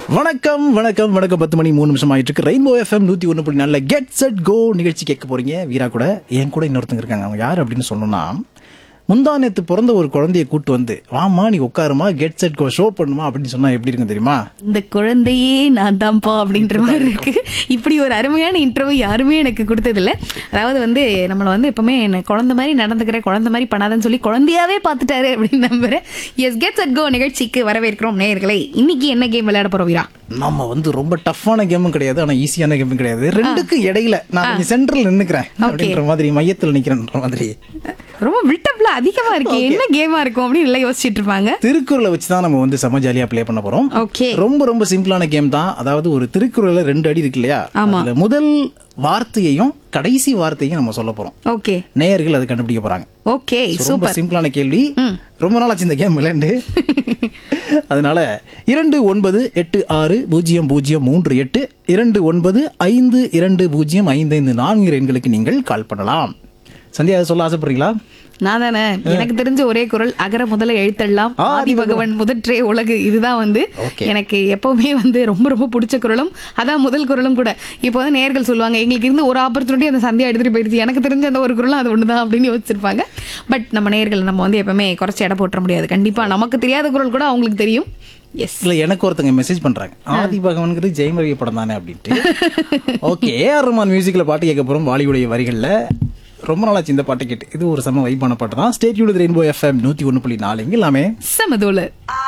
வணக்கம் வணக்கம் வணக்கம் பத்து மணி மூணு நிமிஷம் ஆயிட்டு இருக்கு ரெயின்போ எஃப்எம் நூத்தி ஒன்று புள்ளி நல்ல கெட் செட் கோ நிகழ்ச்சி கேட்க போறீங்க வீரா கூட என் கூட இன்னொருத்தங்க இருக்காங்க அவங்க யார் அப்படின்னு சொன்னோம்னா முந்தா நேத்து பிறந்த ஒரு குழந்தைய கூட்டு வந்து வாமா நீ உட்காருமா கெட் செட் கோ ஷோ பண்ணுமா அப்படின்னு சொன்னா எப்படி இருக்கும் தெரியுமா இந்த குழந்தையே நான் தான்ப்பா அப்படின்ற மாதிரி இருக்கு இப்படி ஒரு அருமையான இன்டர்வியூ யாருமே எனக்கு கொடுத்ததில்ல அதாவது வந்து நம்மளை வந்து எப்பவுமே என்ன குழந்தை மாதிரி நடந்துக்கிற குழந்தை மாதிரி பண்ணாதன்னு சொல்லி குழந்தையாவே பார்த்துட்டாரு அப்படின்னு நம்புறேன் எஸ் கெட்ஸ் அட் கோ நிகழ்ச்சிக்கு வரவேற்கிறோம் நேயர்களே இன்னைக்கு என்ன கேம் விளையாட போறோம் வீரா நம்ம வந்து ரொம்ப டஃப்பான கேமும் கிடையாது ஆனா ஈஸியான கேமும் கிடையாது ரெண்டுக்கும் இடையில நான் கொஞ்சம் சென்டர்ல நின்னுக்கிறேன் அப்படின்ற மாதிரி மையத்துல நிக்கிறேன்ற மாதிரி ரொம்ப பில்டப்ல அதிகமா இருக்கு என்ன கேமா இருக்கும் அப்படின்னு எல்லாம் யோசிச்சுட்டு இருப்பாங்க திருக்குறளை வச்சு தான் நம்ம வந்து செம ஜாலியா ப்ளே பண்ண போறோம் ஓகே ரொம்ப ரொம்ப சிம்பிளான கேம் தான் அதாவது ஒரு திருக்குறள்ல ரெண்டு அடி இருக்கு இல்லையா ஆமா. அதுல முதல் வார்த்தையையும் கடைசி வார்த்தையும் நம்ம சொல்ல போறோம் ஓகே நேயர்கள் அதை கண்டுபிடிக்க போறாங்க ஓகே So, ரொம்ப சூப்பர் சிம்பிளான கேள்வி ரொம்ப நாள் ஆச்சு இந்த கேம் விளையாண்டு அதனால இரண்டு ஒன்பது எட்டு ஆறு பூஜ்ஜியம் பூஜ்ஜியம் மூன்று எட்டு இரண்டு ஒன்பது ஐந்து இரண்டு பூஜ்ஜியம் ஐந்து ஐந்து நான்கு எண்களுக்கு நீங்கள் கால் பண்ணலாம் சந்தியா அதை சொல்ல ஆசைப்படுறீங்களா நான் தானே எனக்கு தெரிஞ்ச ஒரே குரல் அகர முதல எழுத்தெல்லாம் ஆதி பகவன் முதற்றே உலகு இதுதான் வந்து Okay. எனக்கு எப்பவுமே வந்து ரொம்ப ரொம்ப பிடிச்ச குரலும் அதான் முதல் குரலும் கூட இப்போ வந்து நேர்கள் சொல்லுவாங்க எங்களுக்கு இருந்து ஒரு ஆப்பர்ச்சுனிட்டி அந்த சந்தியா எடுத்துட்டு போயிடுச்சு எனக்கு தெரிஞ்ச அந்த ஒரு குரலும் அது ஒண்ணுதான் அப்படின்னு யோசிச்சிருப்பாங்க பட் நம்ம நேர்கள் நம்ம வந்து எப்பவுமே குறைச்சி எடை போட்டுற முடியாது கண்டிப்பா நமக்கு தெரியாத குரல் கூட அவங்களுக்கு தெரியும் எஸ் இல்ல எனக்கு ஒருத்தங்க மெசேஜ் பண்றாங்க ஆதி பகவன்கிறது ஜெயம் ரவி படம் தானே அப்படின்ட்டு ஓகே ஏஆர் ரஹ்மான் மியூசிக்ல பாட்டு கேட்க போறோம் பாலிவுடைய வரிகள்ல ரொம்ப நாளாச்சு இந்த பாட்டு கேட்டு இது ஒரு செம வைப்பான பாட்டு தான் ஸ்டேட் யூ ரெயின்போ எஃப்எம் நூத்தி ஒன்று புள்ளி நாலு இங்க எல்லாமே சமதோல I